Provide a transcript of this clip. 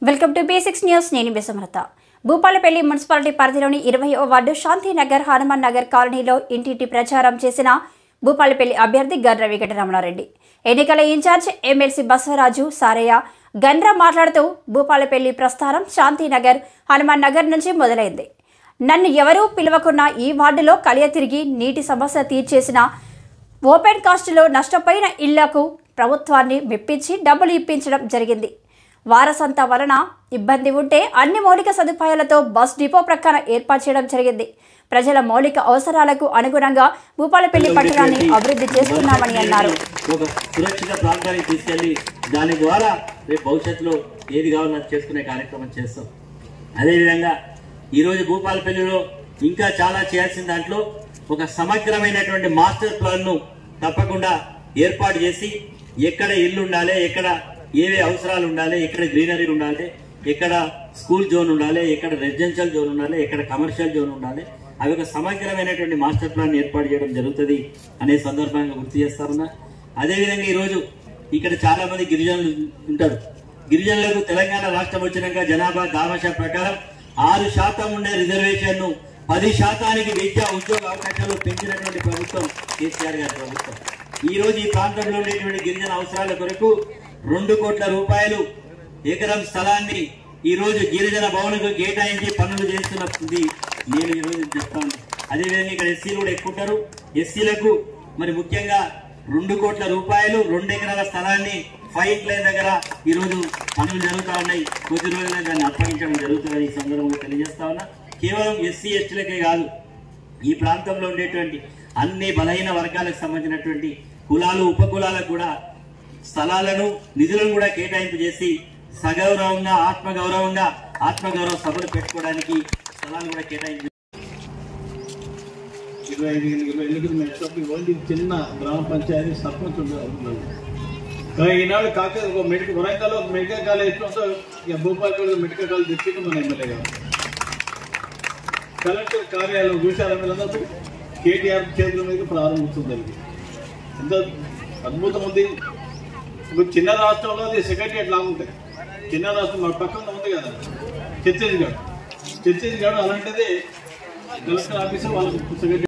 welcome to basics news నేను బిసమరత Bhupalpally municipality పరిధిలోని ఇరవై వార్డు శాంతినగర్ హనుమాన్ నగర్ కాలనీలో ఇంటింటి ప్రచారం చేసిన భూపాలపల్లి అభ్యర్థి గర్ర వెంకటరమణారెడ్డి ఎన్నికల ఇన్ఛార్జ్ ఎమ్మెల్సీ బసవరాజు సారయ్య గన్రా మాట్లాడుతూ భూపాలపల్లి ప్రస్థానం శాంతినగర్ హనుమాన్ నగర్ నుంచి మొదలైంది నన్ను ఎవరూ పిలవకున్న ఈ వార్డులో కలియ తిరిగి నీటి సమస్య తీర్చేసిన ఓపెన్ కాస్ట్లో నష్టపోయిన ఇళ్లకు ప్రభుత్వాన్ని మెప్పించి డబ్బులు ఇప్పించడం జరిగింది వారసంత వలన ఇబ్బంది ఉంటే అన్ని మౌలిక సదుపాయాలతో బస్ డిపో ప్రక్కన ఏర్పాటు చేయడం జరిగింది ప్రజల మౌలిక అవసరాలకు అనుగుణంగా భూపాలపల్లి పట్టణాన్ని అభివృద్ధి చేస్తున్నామని అన్నారు ఒక సురక్షిత ప్రాంతానికి తీసుకెళ్లి దాని ద్వారా రేపు భవిష్యత్తులో ఏది కావాలో అది చేసుకునే కార్యక్రమం చేస్తాం అదేవిధంగా ఈరోజు భూపాలపల్లిలో ఇంకా చాలా చేయాల్సిన దాంట్లో ఒక సమగ్రమైనటువంటి మాస్టర్ ప్లాన్ ను తప్పకుండా ఏర్పాటు చేసి ఎక్కడ ఇల్లు ఉండాలి ఎక్కడ ఏవే అవసరాలు ఉండాలి ఎక్కడ గ్రీనరీ ఉండాలి ఎక్కడ స్కూల్ జోన్ ఉండాలి ఎక్కడ రెసిడెన్షియల్ జోన్ ఉండాలి ఎక్కడ కమర్షియల్ జోన్ ఉండాలి అవి ఒక సమగ్రమైనటువంటి మాస్టర్ ప్లాన్ ఏర్పాటు చేయడం జరుగుతుంది అనే సందర్భంగా గుర్తు చేస్తామన్నా అదేవిధంగా ఈరోజు ఇక్కడ చాలా మంది గిరిజనులు ఉంటారు గిరిజనులకు తెలంగాణ రాష్ట్రం వచ్చినాక జనాభా దామాషా ప్రకారం ఆరు శాతం ఉండే రిజర్వేషన్ ను పది శాతానికి విద్యా ఉద్యోగ అవకాశాలు పెంచినటువంటి ప్రభుత్వం కేసీఆర్ గారి ప్రభుత్వం ఈ రోజు ఈ ప్రాంతంలో ఉండేటువంటి గిరిజన అవసరాల కొరకు రెండు కోట్ల రూపాయలు ఎకరం స్థలాన్ని ఈ రోజు గిరిజన భవనకు కేటాయించి పనులు చేస్తున్నది నేను ఈ రోజు చెప్తాను అదేవిధంగా ఇక్కడ ఎస్సీలు కూడా ఎక్కువ ఉంటారు ఎస్సీలకు మరి ముఖ్యంగా రెండు కోట్ల రూపాయలు రెండు ఎకరాల స్థలాన్ని ఫైవ్ లైన్ దగ్గర ఈ రోజు పనులు జరుగుతా ఉన్నాయి కొద్ది రోజుల్లో దాన్ని అప్పగించడం జరుగుతుందని ఈ సందర్భంగా తెలియజేస్తా ఉన్నా కేవలం ఎస్సీ ఎస్టీలకే కాదు ఈ ప్రాంతంలో ఉండేటువంటి అన్ని బలహీన వర్గాలకు సంబంధించినటువంటి కులాలు ఉపకులాలకు కూడా స్థలాలను నిధులను కూడా కేటాయింపు చేసి సగౌరవంగా ఆత్మగౌరవంగా ఆత్మగౌరవ సభలు పెట్టుకోవడానికి స్థలాలు కూడా కేటాయింపు ఇరవై ఐదు ఇరవై ఎనిమిది మెట్లకి ఓన్లీ చిన్న గ్రామ పంచాయతీ సర్పంచ్ ఉండదు కానీ ఈనాడు కాక ఒక మెడికల్ వరంగల్ ఒక మెడికల్ కాలేజ్ ఉందో ఇక భూపాలపల్లి మెడికల్ కాలేజ్ తెచ్చింది మన ఎమ్మెల్యే గారు కలెక్టర్ కార్యాలయం చూశారా మీరందరూ కేటీఆర్ చేతుల మీద ప్రారంభిస్తుంది అది ఎంత అద్భుతం ఉంది ఒక చిన్న రాష్ట్రంలో అది సెక్రటరియట్ లాగా ఉంటాయి చిన్న రాష్ట్రం మన పక్కన ఉంది కదా ఛత్తీస్గఢ్ ఛత్తీస్గఢ్ అలాంటిది కలెక్టర్ ఆఫీసర్ వాళ్ళకి సెక్రటరీ